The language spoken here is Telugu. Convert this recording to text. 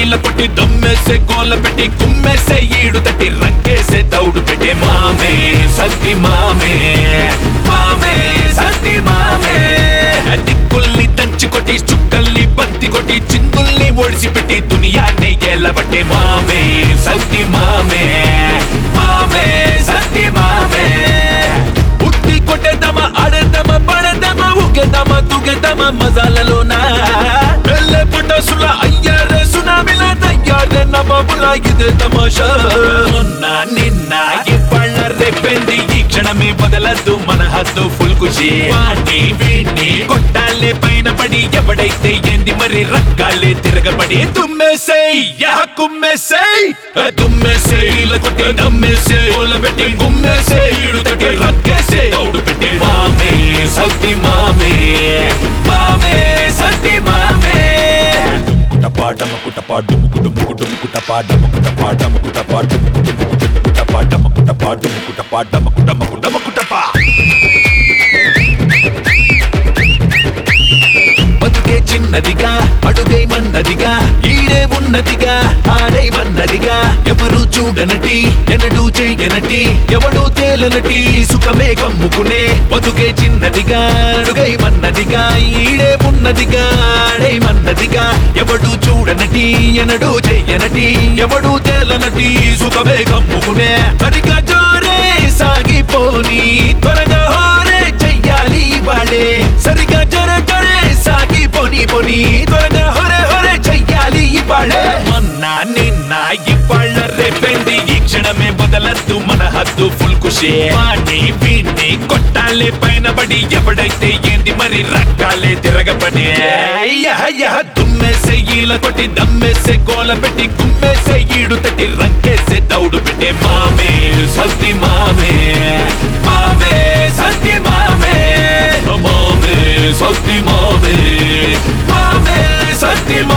ఈల కొట్టి దమ్మేసే గోల పెట్టి కుమ్మేసే ఈడు తట్టి రంకేసే దౌడు పెట్టే మామే సత్తి మామే మామే సత్తి మామే దిక్కుల్ని దంచి కొట్టి చుక్కల్ని బంతి కొట్టి చిందుల్ని ఒడిసి పెట్టి దునియాన్ని ఎల్లబట్టే మామే సత్తి మామే మామే సత్తి మామే ఉట్టి కొట్టేద్దామా ఆడేద్దామా పడేద్దామా ఊగేద్దామా తూగేద్దామా మజాలలోన వెళ్ళే పుట్టసుల అయ్యారే సునామిలా తయ్యారే నమ్మబుల ఇదే తమాషా మొన్న నిన్న ఇవాళ్ళ రేపెంది ఈ క్షణమే బదలద్దు మన హద్దు ఫుల్ ఖుషి వాణ్ణి వీణ్ణి కొట్టాలే పైన పడి ఎవడైతే ఏంది మరి రక్కాలే తిరగబడి తుమ్మేసేయ్ యా కుమ్మేసేయ్ తుమ్మేసేయ్ ఇలా కొట్టి నమ్మేసే ఓల పెట్టి గుమ్మేసే ఈడు తట్టి రక్కేసే దౌడు పెట్టి మామే సత్తి మామే మామే సత్తి మామే కుటపాటమ కుటపాటు కుటుంబ కుటపాటమ కుటపాటమ కుటపాటు కుటపాటమ కుటపాటు కుటపాటమ కుటమ కుటమ కుటపా బతుకే చిన్నదిగా అడుగై మన్నదిగా ఈడే ఉన్నదిగా ఆడై మన్నదిగా ఎవరు చూడనటి ఎనడు చేయనటి ఎవడు తేలనటి సుఖమే కమ్ముకునే బతుకే చిన్నదిగా అడుగై మన్నదిగా ఈడే ఉన్నదిగా ఆడై మన్నదిగా ఎవడు చూడనటి ఎనడు చెయ్యనటి ఎవడు తేలనటి సుఖమే కమ్ముకునే సరిగా జోరే సాగిపోని త్వరగా హోరే చెయ్యాలి వాడే సరిగా జర జరే సాగి పోని పోని త్వరగా హొరే హొరే చెయ్యాలి ఇవాళే మొన్న నిన్న ఇవాళ్ళ రేపెంది ఈ క్షణమే బదలద్దు మన హద్దు ఫుల్ ఖుషి వాణ్ణి వీణ్ణి కొట్టాలే పైన పడి ఎవడైతే ఏంది మరి రక్కాలే తిరగబడి దుమ్మేసే ఈల కొట్టి దమ్మేసే గోల పెట్టి కుమ్మేసే ఈడు తట్టి రంకేసే దౌడు పెట్టే మామే సల్తి మామే మామే సత్య మామే మామే సత్య మామే మామే సత్య